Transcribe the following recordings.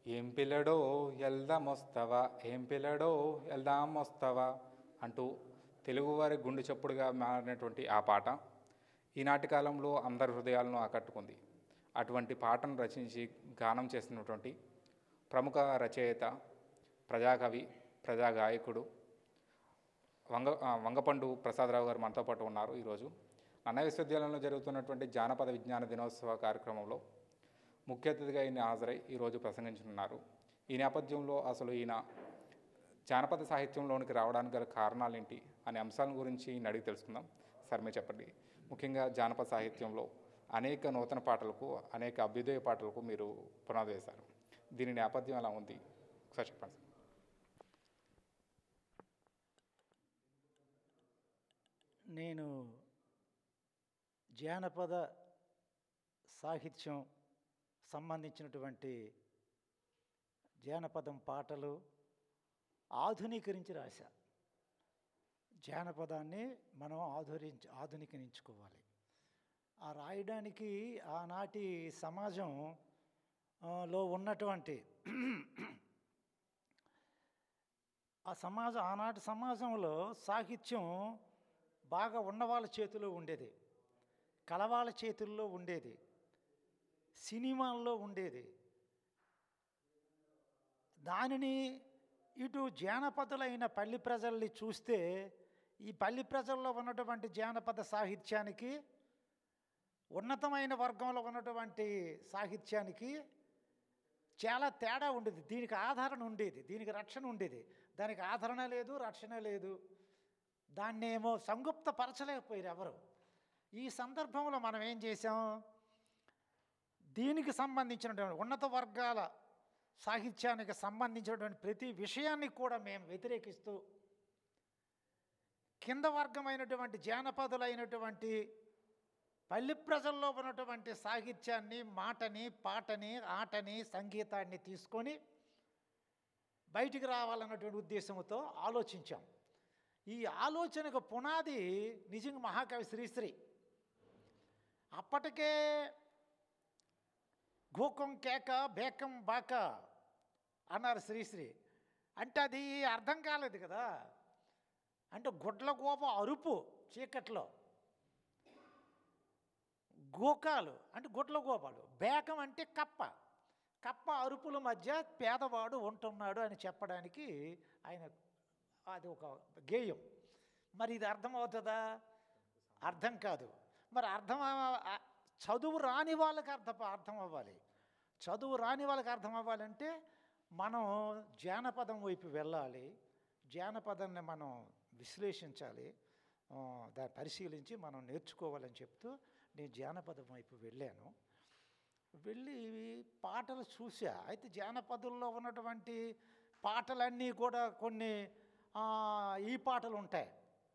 ఏం పిల్లడో ఎల్దాం వస్తావా ఏం పిల్లడో ఎల్దాం వస్తావా అంటూ తెలుగువారి గుండె చప్పుడుగా మారినటువంటి ఆ పాట ఈనాటి కాలంలో అందరి హృదయాలను ఆకట్టుకుంది అటువంటి పాటను రచించి గానం చేసినటువంటి ప్రముఖ రచయిత ప్రజాకవి ప్రజా గాయకుడు వంగ ఆ, వంగపండు ప్రసాదరావు గారు మనతో పాటు ఉన్నారు ఈరోజు అన్న విశ్వవిద్యాలయంలో జరుగుతున్నటువంటి జానపద విజ్ఞాన దినోత్సవ కార్యక్రమంలో ముఖ్య అతిథిగా ఈయన హాజరై ఈరోజు ప్రసంగించనున్నారు ఈ నేపథ్యంలో అసలు ఈయన జానపద సాహిత్యంలోనికి రావడానికి గల కారణాలేంటి అనే అంశాల గురించి ఈయన అడిగి తెలుసుకుందాం సార్ మీరు చెప్పండి ముఖ్యంగా జానపద సాహిత్యంలో అనేక నూతన పాటలకు అనేక అభ్యుదయ పాటలకు మీరు పునాది వేశారు దీని నేపథ్యం ఎలా ఉంది ఒకసారి చెప్పండి సార్ నేను జానపద సాహిత్యం సంబంధించినటువంటి జానపదం పాటలు ఆధునీకరించి రాశా జానపదాన్ని మనం ఆధురించి ఆధునీకరించుకోవాలి ఆ రాయడానికి ఆనాటి సమాజం ఆ, లో ఉన్నటువంటి ఆ సమాజం ఆనాటి సమాజంలో సాహిత్యం బాగా ఉన్నవాళ్ళ చేతిలో ఉండేది కలవాళ్ళ చేతుల్లో ఉండేది సినిమాల్లో ఉండేది దానిని ఇటు జానపదులైన పల్లి ప్రజల్ని చూస్తే ఈ పల్లి ప్రజల్లో ఉన్నటువంటి జానపద సాహిత్యానికి ఉన్నతమైన వర్గంలో ఉన్నటువంటి సాహిత్యానికి చాలా తేడా ఉండేది దీనికి ఆదరణ ఉండేది దీనికి రక్షణ ఉండేది దానికి ఆదరణ లేదు రక్షణ లేదు దాన్ని ఏమో సంగుప్త పరచలేకపోయారు ఎవరు ఈ సందర్భంలో మనం ఏం చేసాం దీనికి సంబంధించినటువంటి ఉన్నత వర్గాల సాహిత్యానికి సంబంధించినటువంటి ప్రతి విషయాన్ని కూడా మేము వ్యతిరేకిస్తూ కింద వర్గమైనటువంటి జానపదులైనటువంటి పల్లి ప్రజల్లో ఉన్నటువంటి సాహిత్యాన్ని మాటని పాటని ఆటని సంగీతాన్ని తీసుకొని బయటికి రావాలన్నటువంటి ఉద్దేశంతో ఆలోచించాం ఈ ఆలోచనకు పునాది నిజంగా మహాకవి శ్రీశ్రీ అప్పటికే గోకం కేక బేకం బాక అన్నారు శ్రీశ్రీ అంటే అది అర్థం కాలేదు కదా అంటే గుడ్ల గోప అరుపు చీకట్లో గోకాలు అంటే గుడ్ల గోపాలు బేకం అంటే కప్ప కప్ప అరుపుల మధ్య పేదవాడు ఉంటున్నాడు అని చెప్పడానికి ఆయన అది ఒక గేయం మరి ఇది అర్థమవుతుందా అర్థం కాదు మరి అర్థం అవ- ఆ- చదువు రాని వాళ్ళకి అర్థం అర్థం అవ్వాలి చదువు రాని వాళ్ళకి అర్థం అవ్వాలంటే మనం జానపదం వైపు వెళ్ళాలి జానపదాన్ని మనం విశ్లేషించాలి ఆ, దాన్ని పరిశీలించి మనం నేర్చుకోవాలని చెప్తూ నేను జానపదం వైపు వెళ్ళాను వెళ్ళి ఇవి పాటలు చూసా అయితే జానపదుల్లో ఉన్నటువంటి పాటలన్నీ కూడా కొన్ని ఆ, ఈ పాటలు ఉంటాయి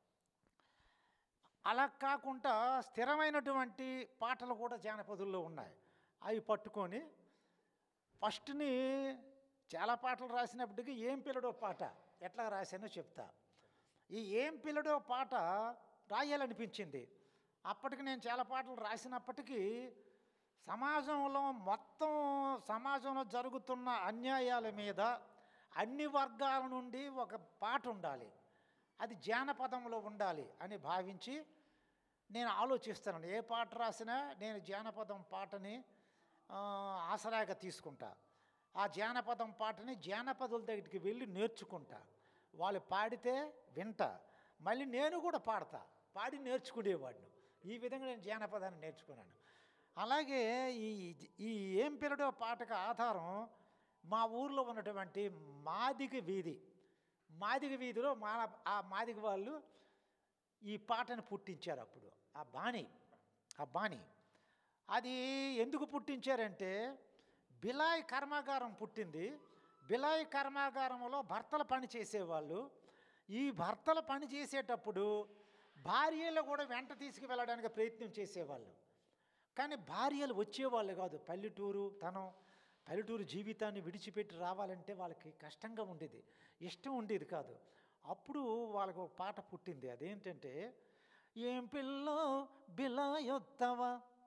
అలా కాకుండా స్థిరమైనటువంటి పాటలు కూడా జానపదుల్లో ఉన్నాయి అవి పట్టుకొని ఫస్ట్ని చాలా పాటలు రాసినప్పటికీ ఏం పిల్లడో పాట ఎట్లా రాశానో చెప్తా ఈ ఏం పిల్లడో పాట రాయాలనిపించింది అప్పటికి నేను చాలా పాటలు రాసినప్పటికీ సమాజంలో మొత్తం సమాజంలో జరుగుతున్న అన్యాయాల మీద అన్ని వర్గాల నుండి ఒక పాట ఉండాలి అది జానపదంలో ఉండాలి అని భావించి నేను ఆలోచిస్తాను ఏ పాట రాసినా నేను జానపదం పాటని ఆ, ఆసరాగా తీసుకుంటా ఆ జానపదం పాటని జానపదుల దగ్గరికి వెళ్ళి నేర్చుకుంటా వాళ్ళు పాడితే వింటా మళ్ళీ నేను కూడా పాడతా పాడి నేర్చుకునేవాడిని ఈ విధంగా నేను జానపదాన్ని నేర్చుకున్నాను అలాగే ఈ ఈ ఏం పిల్లడో పాటకు ఆధారం మా ఊర్లో ఉన్నటువంటి మాదిగ వీధి మాదిగ వీధిలో మా ఆ మాదిగ వాళ్ళు ఈ పాటను పుట్టించారు అప్పుడు ఆ బాణి ఆ బాణి అది ఎందుకు పుట్టించారంటే బిలాయ్ కర్మాగారం పుట్టింది బిలాయ్ కర్మాగారంలో భర్తలు పని చేసేవాళ్ళు ఈ భర్తలు పని చేసేటప్పుడు భార్యలు కూడా వెంట తీసుకువెళ్ళడానికి ప్రయత్నం చేసేవాళ్ళు కానీ భార్యలు వచ్చేవాళ్ళు కాదు పల్లెటూరు తనం పల్లెటూరు జీవితాన్ని విడిచిపెట్టి రావాలంటే వాళ్ళకి కష్టంగా ఉండేది ఇష్టం ఉండేది కాదు అప్పుడు వాళ్ళకు ఒక పాట పుట్టింది అదేంటంటే ఏం పిల్లో బిలాయొత్తవా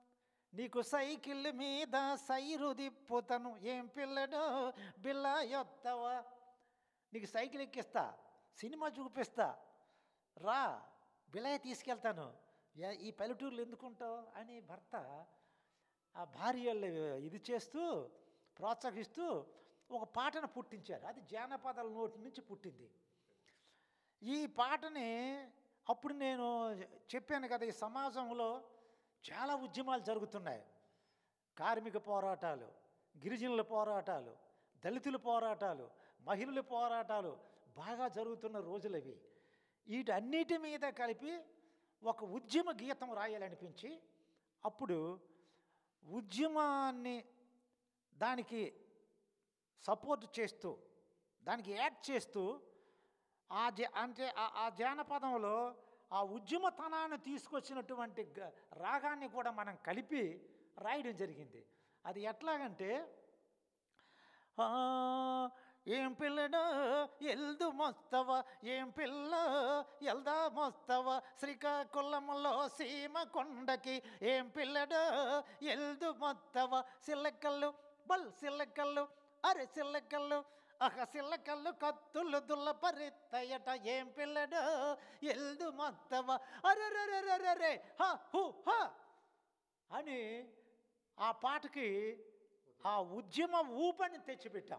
నీకు సైకిల్ మీద సైరు దిప్పుతను ఏం పిల్లడు బిల్ల యొత్తవా నీకు సైకిల్ ఎక్కిస్తా సినిమా చూపిస్తా రా బిలయ తీసుకెళ్తాను ఏ- ఈ పల్లెటూర్లు ఎందుకుంటావు అని భర్త ఆ భార్యలు ఇది చేస్తూ ప్రోత్సహిస్తూ ఒక పాటను పుట్టించారు అది జానపదాల నోటి నుంచి పుట్టింది ఈ పాటని అప్పుడు నేను చెప్పాను కదా ఈ సమాజంలో చాలా ఉద్యమాలు జరుగుతున్నాయి కార్మిక పోరాటాలు గిరిజనుల పోరాటాలు దళితుల పోరాటాలు మహిళల పోరాటాలు బాగా జరుగుతున్న రోజులు అవి వీటన్నిటి మీద కలిపి ఒక ఉద్యమ గీతం రాయాలనిపించి అప్పుడు ఉద్యమాన్ని దానికి సపోర్ట్ చేస్తూ దానికి యాడ్ చేస్తూ ఆ జ అంటే ఆ- ఆ జానపదంలో ఆ ఉద్యమతనాన్ని తీసుకొచ్చినటువంటి గ- రాగాన్ని కూడా మనం కలిపి రాయడం జరిగింది అది ఎట్లాగంటే ఆ, ఏం పిల్లడు ఎల్దు మొస్తవ ఏం పిల్ల ఎల్దా మొస్తవ శ్రీకాకుళంలో సీమ కొండకి ఏం పిల్లడు ఎల్దు మొత్తవ సిల్లకల్లు బల్ సిల్లకల్లు అరే సిల్లకల్లు అహ సిల్లకల్లు కత్తులు దుల్ల పరిత్తయట ఏం పిల్లడు ఎల్దు మొత్తవ అరే హ హు హ అని ఆ పాటకి ఆ ఉద్యమ ఊపని తెచ్చిపెట్టాం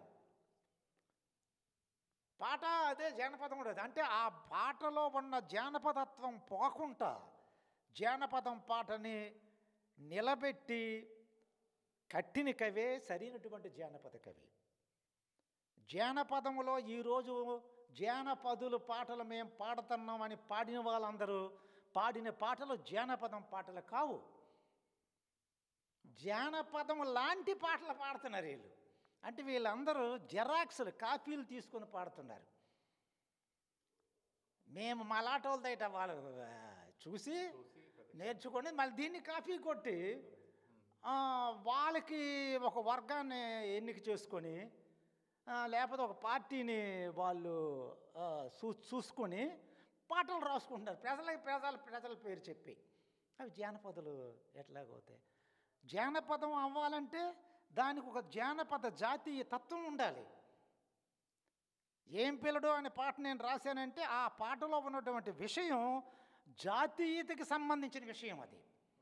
పాట అదే జానపదం కూడా అదే. అంటే ఆ పాటలో ఉన్న జానపదత్వం పోకుండా జానపదం పాటని నిలబెట్టి కట్టిన కవే సరైనటువంటి జానపద కవి జానపదములో ఈరోజు జానపదులు పాటలు మేము పాడుతున్నామని పాడిన వాళ్ళందరూ పాడిన పాటలు జానపదం పాటలు కావు జానపదం లాంటి పాటలు పాడుతున్నారు వీళ్ళు అంటే వీళ్ళందరూ జెరాక్స్లు కాపీలు తీసుకొని పాడుతున్నారు మేము మలాటోళ్ళదైట వాళ్ళు ఆ, చూసి నేర్చుకొని మళ్ళీ దీన్ని కాపీ కొట్టి ఆ, వాళ్ళకి ఒక వర్గాన్ని ఎన్నిక చేసుకొని ఆ, లేకపోతే ఒక పార్టీని వాళ్ళు ఆ, చూ చూసుకొని పాటలు రాసుకుంటున్నారు ప్రజలకి ప్రజల ప్రజల పేరు చెప్పి అవి జానపదాలు ఎట్లాగవుతాయి జానపదం అవ్వాలంటే దానికి ఒక జానపద జాతీయ తత్వం ఉండాలి ఏం పిల్లడు అనే పాట నేను రాశానంటే ఆ పాటలో ఉన్నటువంటి విషయం జాతీయతకి సంబంధించిన విషయం అది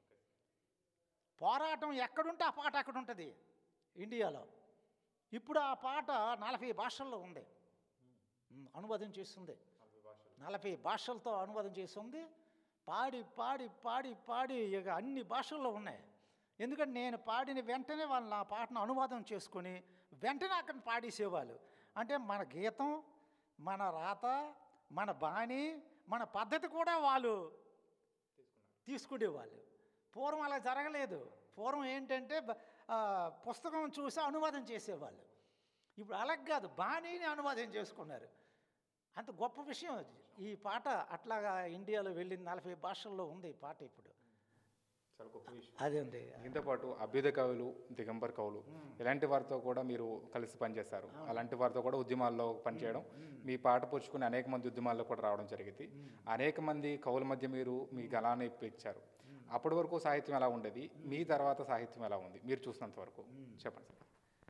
పోరాటం ఎక్కడుంటే ఆ పాట అక్కడ ఉంటుంది ఇండియాలో ఇప్పుడు ఆ పాట నలభై భాషల్లో ఉంది ఉమ్, అనువాదం చేస్తుంది నలభై భాషలతో అనువాదం చేస్తుంది పాడి పాడి పాడి పాడి ఇక అన్ని భాషల్లో ఉన్నాయి ఎందుకంటే నేను పాడిన వెంటనే వాళ్ళు నా పాటను అనువాదం చేసుకొని వెంటనే అక్కడ పాడేసేవాళ్ళు అంటే మన గీతం మన రాత మన బాణి మన పద్ధతి కూడా వాళ్ళు తీసుకునేవాళ్ళు పూర్వం అలా జరగలేదు పూర్వం ఏంటంటే బ- ఆ, పుస్తకం చూసి అనువాదం చేసేవాళ్ళు ఇప్పుడు అలా కాదు బాణీని అనువాదం చేసుకున్నారు అంత గొప్ప విషయం అది. ఈ పాట అట్లాగా ఇండియాలో వెళ్ళింది నలభై భాషల్లో ఉంది ఈ పాట ఇప్పుడు చాలా గొప్ప విషయం అదే అండి దీంతో పాటు అభ్యుదయ కవులు దిగంబర్ కవులు ఇలాంటి వారితో కూడా మీరు కలిసి పనిచేస్తారు అలాంటి వారితో కూడా ఉద్యమాల్లో పనిచేయడం మీ పాట పుచ్చుకుని అనేక మంది ఉద్యమాల్లో కూడా రావడం జరిగింది అనేక మంది కవుల మధ్య మీరు మీ గలాన్ని ఇప్పించారు అప్పటి వరకు సాహిత్యం ఎలా ఉండేది మీ తర్వాత సాహిత్యం ఎలా ఉంది మీరు చూసినంత వరకు చెప్పండి సార్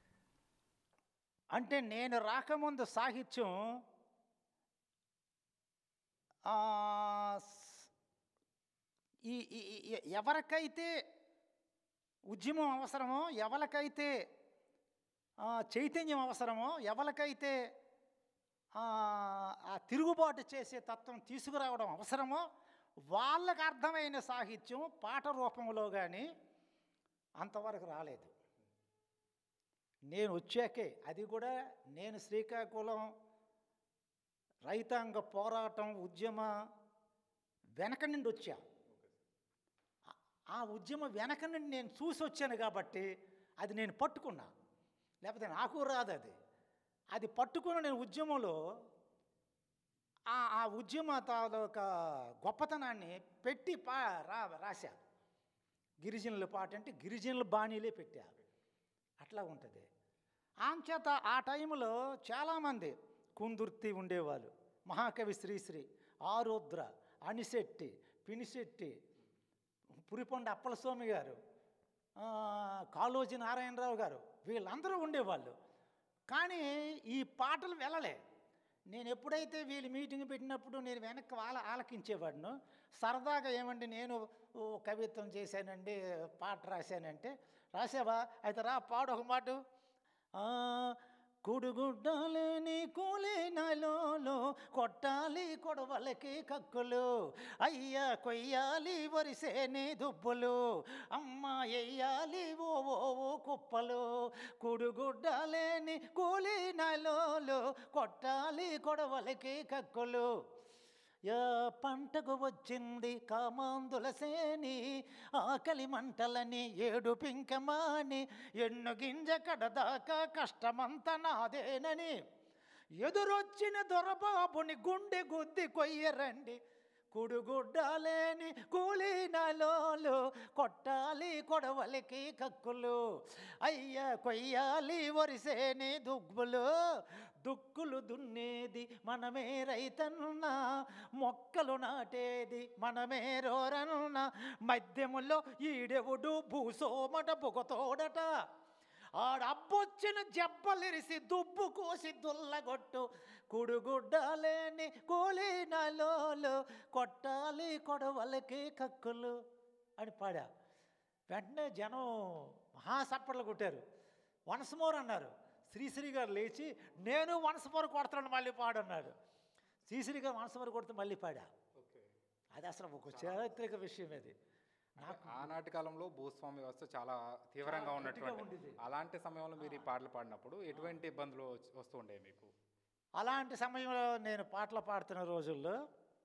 అంటే నేను రాకముందు సాహిత్యం ఆ, స్- ఈ ఈ- ఈ- ఈ- ఎవరికైతే ఉద్యమం అవసరమో ఎవరికైతే ఆ, చైతన్యం అవసరమో ఎవరికైతే ఆ, ఆ తిరుగుబాటు చేసే తత్వం తీసుకురావడం అవసరమో వాళ్ళకు అర్థమైన సాహిత్యం పాట రూపంలో కానీ అంతవరకు రాలేదు నేను వచ్చాకే అది కూడా నేను శ్రీకాకుళం రైతాంగ పోరాటం ఉద్యమ వెనక నుండి వచ్చా ఆ- ఆ ఉద్యమ వెనక నుండి నేను చూసి వచ్చాను కాబట్టి అది నేను పట్టుకున్నా లేకపోతే నాకు రాదు అది అది పట్టుకుని నేను ఉద్యమంలో ఆ ఆ ఉద్యమ తాలూకా గొప్పతనాన్ని పెట్టి పా రా రాశా గిరిజనుల పాట అంటే గిరిజనుల బాణీలే పెట్టా అట్లా ఉంటుంది ఆంచేత ఆ టైంలో చాలామంది కుందుర్తి ఉండేవాళ్ళు మహాకవి శ్రీశ్రీ ఆరుద్ర అనిశెట్టి పినిశెట్టి పురిపొండ అప్పలస్వామి గారు ఆ, కాళోజీ నారాయణరావు గారు వీళ్ళందరూ ఉండేవాళ్ళు కానీ ఈ పాటలు వెళ్ళలే నేను ఎప్పుడైతే వీళ్ళు మీటింగ్ పెట్టినప్పుడు నేను వెనక్కి వాళ్ళ ఆలకించేవాడిను సరదాగా ఏమండి నేను ఓ కవిత్వం చేశానండి పాట రాశానంటే రాసావా అయితే రా పాడు ఒక మాట ఆ, కుడుగుడ్డలేని కూలినలో కొట్టాలి కొడవలకి కక్కులు అయ్యా కొయ్యాలి వరిసేని దుబ్బులు అమ్మ ఎయ్యాలి ఓ ఓ ఓ కుప్పలు కుడుగుడ్డలేని కూలినలో కొట్టాలి కొడవలకి కక్కులు యా పంటకు వచ్చింది కామాందుల సేని ఆకలి మంటలని ఏడు పింకమాని ఎన్ను గింజ కడదాకా కష్టమంత నాదేనని ఎదురొచ్చిన దొరబాబుని గుండె గుద్ది కొయ్యరండి కుడుగుడ్డాలేని కూలీనలోలు కొట్టాలి కొడవలికి కక్కులు అయ్య కొయ్యాలి వరిసేని దుగ్గులు దుక్కులు దున్నేది మనమే రైతనున్నా మొక్కలు నాటేది మనమే రోరనున్నా మధ్యములో ఈడెవుడు భూసోమట బుగతోడట ఆడబ్బొచ్చిన జబ్బలిరిసి దుబ్బు కోసి దుల్లగొట్టు కుడుగుడ్డాలేని కూలీనలోలు కొట్టాలి కొడవలకి కక్కులు అని పాడా వెంటనే జనం మహాసప్పట్లు కొట్టారు వన్స్ మోర్ అన్నారు శ్రీశ్రీ గారు లేచి నేను వన్స్ మోర్ కొడతాను మళ్ళీ పాడన్నాడు శ్రీశ్రీ గారు వన్స్ మోర్ కొడితే మళ్ళీ పాడా ఓకే అది అసలు ఒక చారిత్రక విషయం అది నాకు ఆనాటి కాలంలో భూస్వామ్య వ్యవస్థ చాలా తీవ్రంగా చాలా గట్టిగా ఉన్నటువంటి ఉండేది. అలాంటి సమయంలో మీరు ఈ పాటలు పాడినప్పుడు ఎటువంటి ఇబ్బందులు వచ్చి- వస్తూ ఉండేవి మీకు అలాంటి సమయంలో నేను పాటలు పాడుతున్న రోజుల్లో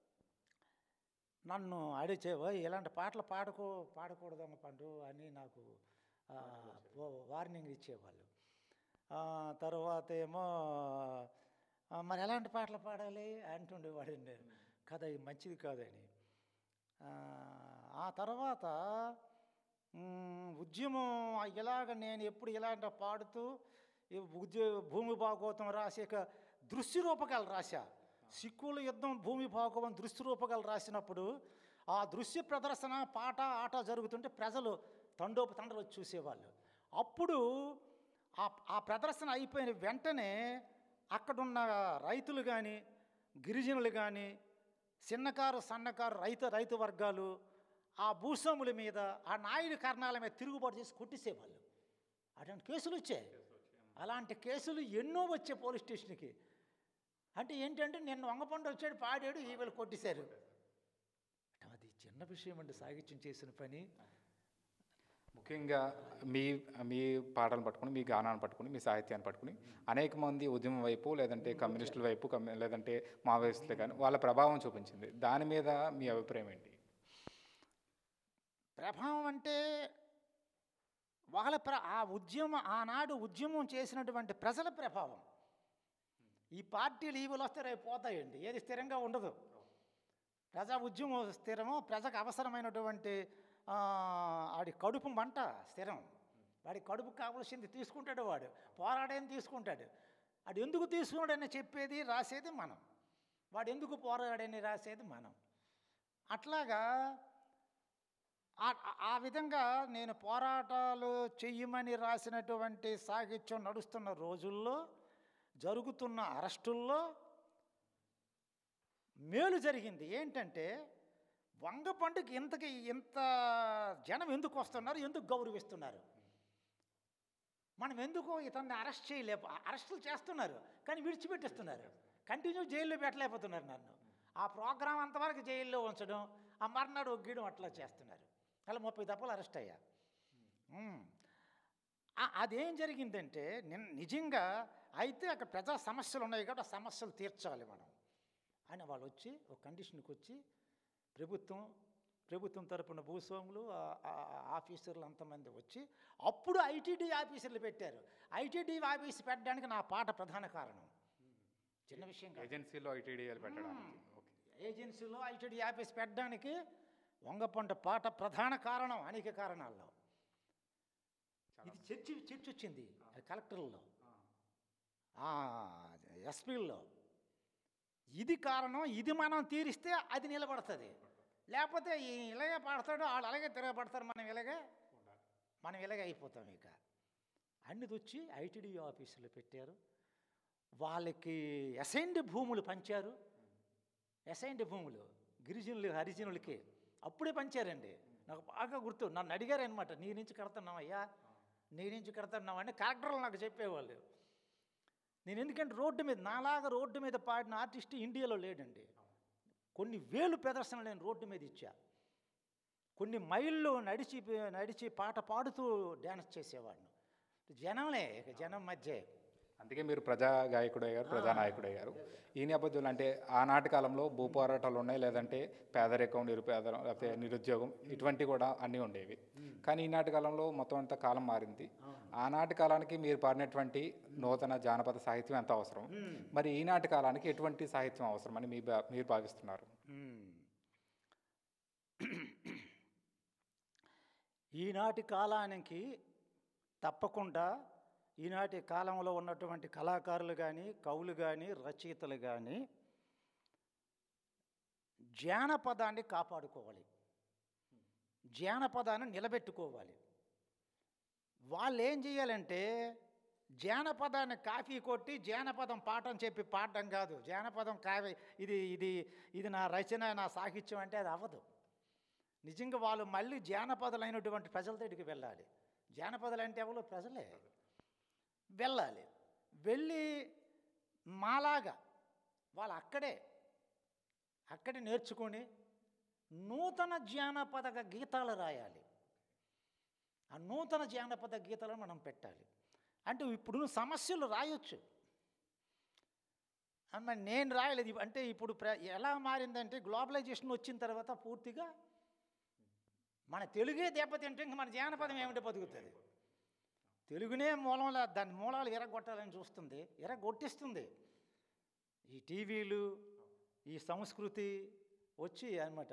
నన్ను అడిచేవో ఇలాంటి పాటలు పాడుకో పాడకూడదమ్మ పండు అని నాకు ఆ, ఓ- వార్నింగ్ ఇచ్చేవాళ్ళు ఆ, తర్వాత ఏమో ఆ, మరి ఎలాంటి పాటలు పాడాలి అంటుండేవాడు నేను కదా ఇది మంచిది కాదని ఆ, ఆ తర్వాత మ్, ఉద్యమం ఇలాగ నేను ఎప్పుడు ఇలాంటి పాడుతూ ఈ ఉద్య భూమి భాగవతం రాసాక దృశ్య రూపకాలు రాశా సిక్కుల యుద్ధం భూమి భాగవతం దృశ్య రూపకాలు రాసినప్పుడు ఆ దృశ్య ప్రదర్శన పాట ఆట జరుగుతుంటే ప్రజలు తండోపు తండలు వచ్చి చూసేవాళ్ళు అప్పుడు ఆ ఆ ప్రదర్శన అయిపోయిన వెంటనే అక్కడున్న రైతులు కానీ గిరిజనులు కానీ చిన్నకారు సన్నకారు రైతు రైతు వర్గాలు ఆ భూస్వాముల మీద ఆ నాయుడు కర్ణాల మీద తిరుగుబాటు చేసి కొట్టేసేవాళ్ళు అటువంటి కేసులు వచ్చాయి అలాంటి కేసులు ఎన్నో వచ్చాయి పోలీస్ స్టేషన్కి అంటే ఏంటంటే నిన్న వంగపండు వచ్చాడు పాడాడు ఈ వీళ్ళు కొట్టేశారు అది చిన్న విషయం అండి సాహిత్యం చేసిన పని ముఖ్యంగా మీ మీ పాటలను పట్టుకుని మీ గానాన్ని పట్టుకుని మీ సాహిత్యాన్ని పట్టుకుని అనేక మంది ఉద్యమం వైపు లేదంటే కమ్యూనిస్టుల వైపు కమ్యూ- లేదంటే మావోయిస్టులు కానీ వాళ్ళ ప్రభావం చూపించింది దాని మీద మీ అభిప్రాయం ఏంటి ప్రభావం అంటే వాళ్ళ ప్ర ఆ ఉద్యమం ఆనాడు ఉద్యమం చేసినటువంటి ప్రజల ప్రభావం ఈ పార్టీలు ఈవులు వస్తే రేపు పోతాయండి ఏది స్థిరంగా ఉండదు ప్రజా ఉద్యమం స్థిరము ప్రజకు అవసరమైనటువంటి ఆ, ఆడి కడుపు మంట స్థిరం వాడి కడుపు కావలసింది తీసుకుంటాడు వాడు పోరాడేం తీసుకుంటాడు వాడు ఎందుకు తీసుకున్నాడని చెప్పేది రాసేది మనం వాడు ఎందుకు పోరాడని రాసేది మనం అట్లాగా ఆ- ఆ- ఆ విధంగా నేను పోరాటాలు చెయ్యమని రాసినటువంటి సాహిత్యం నడుస్తున్న రోజుల్లో జరుగుతున్న అరెస్టుల్లో మేలు జరిగింది ఏంటంటే వంగ పండుగ ఇంతకి ఇంత జనం ఎందుకు వస్తున్నారు ఎందుకు గౌరవిస్తున్నారు మనం ఎందుకు ఇతన్ని అరెస్ట్ చేయలేపు అరెస్టులు చేస్తున్నారు కానీ విడిచిపెట్టేస్తున్నారు కంటిన్యూ జైల్లో పెట్టలేకపోతున్నారు నన్ను ఆ ప్రోగ్రాం అంతవరకు జైల్లో ఉంచడం ఆ మర్నాడు ఒగ్గీయడం అట్లా చేస్తున్నారు అలా ముప్పై దప్పలు అరెస్ట్ అయ్యా ఉమ్. ఆ- అదేం జరిగిందంటే నిన్ నిజంగా అయితే అక్కడ ప్రజా సమస్యలు ఉన్నాయి కాబట్టి ఆ సమస్యలు తీర్చాలి మనం అని వాళ్ళు వచ్చి ఒక కండిషన్కి వచ్చి ప్రభుత్వం ప్రభుత్వం తరపున భూస్వాములు ఆ- ఆ- ఆ ఆఫీసర్లు అంతమంది వచ్చి అప్పుడు ఐటీడీ ఆఫీసర్లు పెట్టారు ఐటీడీ ఆఫీస్ పెట్టడానికి నా పాట ప్రధాన కారణం చిన్న విషయం కాదు ఏజెన్సీలో ఐటీడీఎల్ పెట్టడానికి ఓకే ఏజెన్సీలో ఐటీడీ ఆఫీస్ పెట్టడానికి వంగపంట పాట ప్రధాన కారణం అనేక కారణాల్లో ఇది చర్చి చర్చ వచ్చింది అది కలెక్టర్లో ఎస్పీల్లో ఇది కారణం ఇది మనం తీరిస్తే అది నిలబడుతుంది లేకపోతే ఈ ఇలాగే పాడతాడు వాళ్ళు అలాగే తిరగబడతారు మనం ఇలాగే మనం ఇలాగ అయిపోతాం ఇక అన్ని తెచ్చి ఐటీడీ ఆఫీసులో పెట్టారు వాళ్ళకి అసైన్డ్ భూములు పంచారు అసైన్డ్ భూములు గిరిజనులు హరిజనులకి అప్పుడే పంచారండి నాకు బాగా గుర్తు నన్ను అడిగారు అనమాట నీ నుంచి కడుతున్నావయ్యా నీ నుంచి కడుతున్నావని కలెక్టర్లు నాకు చెప్పేవాళ్ళు నేను ఎందుకంటే రోడ్డు మీద నాలాగా రోడ్డు మీద పాడిన ఆర్టిస్ట్ ఇండియాలో లేడండి కొన్ని వేలు ప్రదర్శనలు నేను రోడ్డు మీద ఇచ్చా కొన్ని మైళ్ళు నడిచి నడిచి పాట పాడుతూ డ్యాన్స్ చేసేవాడిని జనంలే ఇక జనం మధ్య అందుకే మీరు ప్రజా గాయకుడు అయ్యారు ప్రజానాయకుడు అయ్యారు ఈ నేపథ్యంలో అంటే ఆనాటి కాలంలో భూ పోరాటాలు ఉన్నాయి లేదంటే పేదరికం నిరుపేద లేకపోతే నిరుద్యోగం ఇటువంటి కూడా అన్నీ ఉండేవి కానీ ఈనాటి కాలంలో మొత్తం అంతా కాలం మారింది ఆనాటి కాలానికి మీరు పాడినటువంటి నూతన జానపద సాహిత్యం ఎంత అవసరం మరి ఈనాటి కాలానికి ఎటువంటి సాహిత్యం అవసరం అని మీ భా- మీరు భావిస్తున్నారు మ్మ్. ఈనాటి కాలానికి తప్పకుండా ఈనాటి కాలంలో ఉన్నటువంటి కళాకారులు కానీ కవులు కానీ రచయితలు కానీ జానపదాన్ని కాపాడుకోవాలి జానపదాన్ని నిలబెట్టుకోవాలి వాళ్ళు ఏం చేయాలంటే జానపదాన్ని కాఫీ కొట్టి జానపదం పాఠం చెప్పి పాడడం కాదు జానపదం కావే ఇది ఇది ఇది నా రచన నా సాహిత్యం అంటే అది అవ్వదు నిజంగా వాళ్ళు మళ్ళీ జానపదులైనటువంటి ప్రజల దగ్గరికి వెళ్ళాలి జానపదులు అంటే ఎవరు ప్రజలే వెళ్ళాలి వెళ్ళి మాలాగా వాళ్ళు అక్కడే అక్కడే నేర్చుకొని నూతన జానపద గీతాలు రాయాలి ఆ నూతన జానపద గీతాలను మనం పెట్టాలి అంటే ఇప్పుడు సమస్యలు రాయొచ్చు అమ్మ నేను రాయలేదు ఇప్- అంటే ఇప్పుడు ప్ర ఎలా మారిందంటే గ్లోబలైజేషన్ వచ్చిన తర్వాత పూర్తిగా మన తెలుగే దెబ్బతింటే ఇంక మన జానపదం ఏమిటి బతుకుతుంది తెలుగునే మూలంలో దాని మూలాలు ఎరగొట్టాలని చూస్తుంది ఎరగొట్టిస్తుంది ఈ టీవీలు ఈ సంస్కృతి వచ్చి అనమాట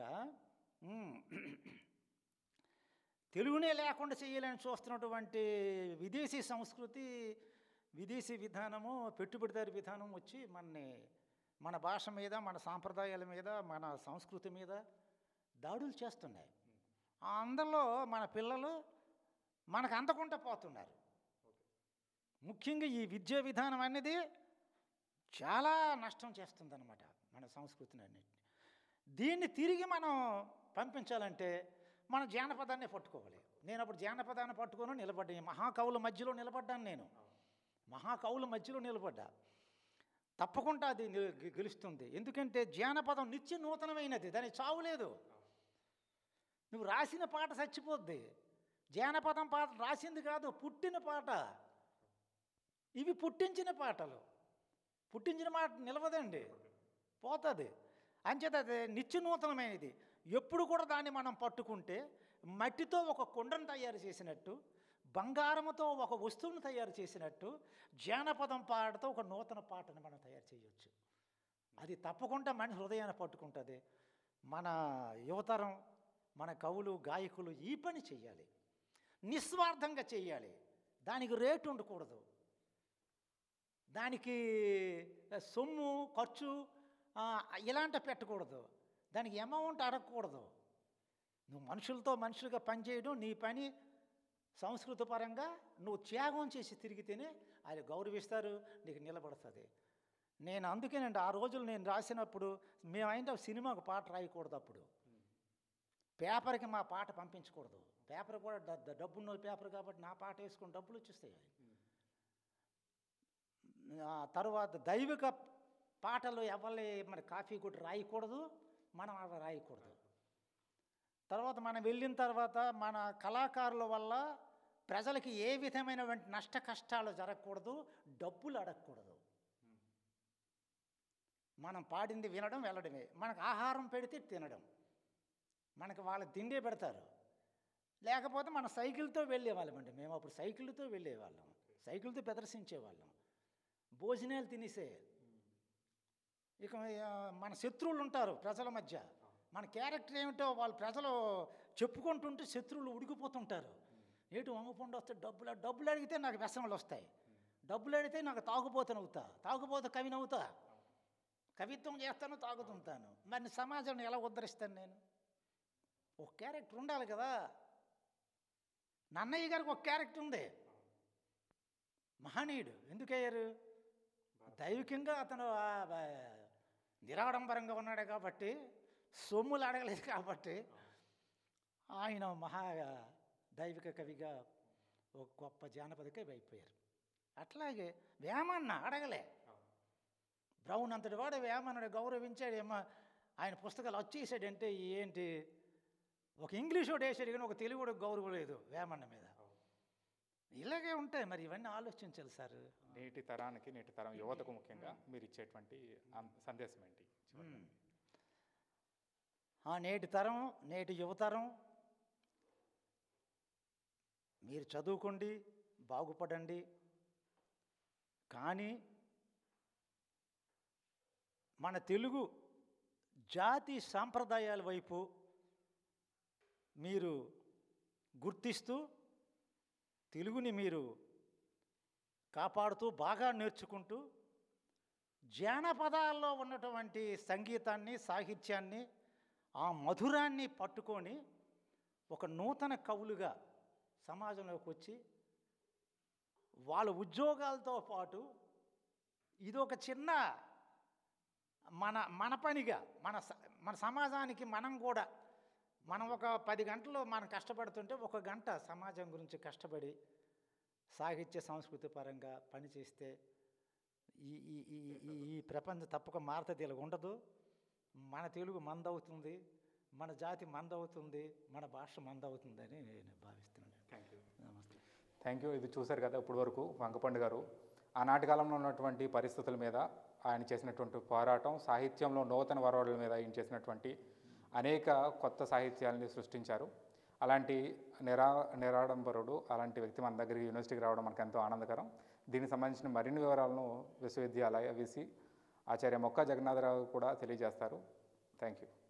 తెలుగునే లేకుండా చేయాలని చూస్తున్నటువంటి విదేశీ సంస్కృతి విదేశీ విధానము పెట్టుబడిదారి విధానం వచ్చి మనని మన భాష మీద మన సాంప్రదాయాల మీద మన సంస్కృతి మీద దాడులు చేస్తున్నాయి ఆ అందరిలో మన పిల్లలు మనకు అందకుండా పోతున్నారు ముఖ్యంగా ఈ విద్యా విధానం అనేది చాలా నష్టం చేస్తుందన్నమాట మన సంస్కృతిని అన్నిటిని దీన్ని తిరిగి మనం పంపించాలంటే మన జానపదాన్ని పట్టుకోవాలి నేను అప్పుడు జానపదాన్ని పట్టుకొని నిలబడ్డా ఈ మహాకవుల మధ్యలో నిలబడ్డాను నేను మహాకవుల మధ్యలో నిలబడ్డా తప్పకుండా అది నిలు- గె- గెలుస్తుంది ఎందుకంటే జానపదం నిత్య నూతనమైనది దానికి చావు లేదు నువ్వు రాసిన పాట చచ్చిపోద్ది జానపదం పాట రాసింది కాదు పుట్టిన పాట ఇవి పుట్టించిన పాటలు పుట్టించిన మాట నిలవదండి పోతుంది అంచేత అది నిత్య నూతనమైనది ఎప్పుడు కూడా దాన్ని మనం పట్టుకుంటే మట్టితో ఒక కుండను తయారు చేసినట్టు బంగారముతో ఒక వస్తువును తయారు చేసినట్టు జానపదం పాటతో ఒక నూతన పాటను మనం తయారు చేయొచ్చు అది తప్పకుండా మనిషి హృదయాన్ని పట్టుకుంటుంది మన యువతరం మన కవులు గాయకులు ఈ పని చేయాలి నిస్వార్థంగా చేయాలి దానికి రేటు ఉండకూడదు దానికి సొమ్ము ఖర్చు ఆ, ఇలాంటి పెట్టకూడదు దానికి అమౌంట్ అడగకూడదు నువ్వు మనుషులతో మనుషులుగా పనిచేయడం నీ పని సంస్కృతి పరంగా నువ్వు త్యాగం చేసి తిరిగితేనే ఆయన గౌరవిస్తారు నీకు నిలబడుతుంది నేను అందుకేనండి ఆ రోజులు నేను రాసినప్పుడు మేమైనా సినిమాకు పాట రాయకూడదు అప్పుడు పేపర్కి మా పాట పంపించకూడదు పేపర్ కూడా డ- డ- డబ్బున్న పేపర్ కాబట్టి నా పాట వేసుకుని డబ్బులు వచ్చేస్తాయి ఆ తర్వాత దైవిక పాటలు ఎవరి మరి కాఫీ కొట్టి రాయకూడదు మనం అవి రాయకూడదు తర్వాత మనం వెళ్ళిన తర్వాత మన కళాకారుల వల్ల ప్రజలకి ఏ విధమైనటువంటి నష్ట కష్టాలు జరగకూడదు డబ్బులు అడగకూడదు మనం పాడింది వినడం వెళ్ళడమే మనకు ఆహారం పెడితే తినడం మనకు వాళ్ళ తిండే పెడతారు లేకపోతే మన సైకిల్తో వెళ్ళేవాళ్ళమండి మేము అప్పుడు సైకిల్తో వెళ్ళేవాళ్ళం సైకిల్తో ప్రదర్శించేవాళ్ళం భోజనాలు తినేసే ఇక ఆ, మన శత్రువులు ఉంటారు ప్రజల మధ్య మన క్యారెక్టర్ ఏమిటో వాళ్ళ ప్రజలు చెప్పుకుంటుంటే శత్రువులు ఉడికిపోతుంటారు ఏటు వంగపండు వస్తే డబ్బులు డబ్బులు అడిగితే నాకు వ్యసనలు వస్తాయి డబ్బులు అడిగితే నాకు తాగుబోతనవుతా తాగుబోత కవినవుతా కవిత్వం చేస్తాను తాగుతుంటాను మరి సమాజాన్ని ఎలా ఉద్ధరిస్తాను నేను ఒక క్యారెక్టర్ ఉండాలి కదా నన్నయ్య గారికి ఒక క్యారెక్టర్ ఉంది మహనీయుడు ఎందుకు అయ్యారు దైవికంగా అతను ఆ, ఆ, నిరాడంబరంగా ఉన్నాడు కాబట్టి సొమ్ములు అడగలేదు కాబట్టి ఆయన మహా దైవిక కవిగా ఒక గొప్ప జానపద కవి అయిపోయారు అట్లాగే వేమన్న అడగలే బ్రౌన్ అంతటి వాడు వేమన్నని గౌరవించాడు ఏమో ఆయన పుస్తకాలు వచ్చేసాడంటే ఏంటి ఒక ఇంగ్లీష్ వాడు వేసాడు కానీ ఒక తెలుగు వాడికి గౌరవం లేదు వేమన్న మీద ఇలాగే ఉంటాయి మరి ఇవన్నీ ఆలోచించాలి సార్ నేటి తరానికి నేటి తరం యువతకు ముఖ్యంగా మీరు ఇచ్చేటువంటి అం- సందేశం ఏంటి చివరిగా? ఆ నేటి తరం నేటి యువతరం మీరు చదువుకోండి బాగుపడండి కానీ మన తెలుగు జాతి సాంప్రదాయాల వైపు మీరు గుర్తిస్తూ తెలుగుని మీరు కాపాడుతూ బాగా నేర్చుకుంటూ జానపదాల్లో ఉన్నటువంటి సంగీతాన్ని సాహిత్యాన్ని ఆ మధురాన్ని పట్టుకొని ఒక నూతన కవులుగా సమాజంలోకి వచ్చి వాళ్ళ ఉద్యోగాలతో పాటు ఇది ఒక చిన్న మన మన పనిగా మన స- మన సమాజానికి మనం కూడా మనం ఒక పది గంటలు మనం కష్టపడుతుంటే ఒక గంట సమాజం గురించి కష్టపడి సాహిత్య సంస్కృతి పరంగా పనిచేస్తే ఈ ఈ ఈ ఈ- ఈ ప్రపంచం తప్పక మారుతుంది ఇలా ఉండదు మన తెలుగు మందవుతుంది మన జాతి మందవుతుంది మన భాష మందవుతుందని నేను భావిస్తున్నాను థ్యాంక్ యూ నమస్తే థ్యాంక్ యూ ఇది చూశారు కదా ఇప్పటి వరకు వంకపండు గారు ఆనాటి కాలంలో ఉన్నటువంటి పరిస్థితుల మీద ఆయన చేసినటువంటి పోరాటం సాహిత్యంలో నూతన వరవడుల మీద ఆయన చేసినటువంటి అనేక కొత్త సాహిత్యాలని సృష్టించారు అలాంటి నిరా నిరాడంబరుడు అలాంటి వ్యక్తి మన దగ్గరికి యూనివర్సిటీకి రావడం మనకు ఎంతో ఆనందకరం దీనికి సంబంధించిన మరిన్ని వివరాలను విశ్వవిద్యాలయ విసి ఆచార్య మొక్క జగన్నాథరావు కూడా తెలియజేస్తారు థ్యాంక్ యూ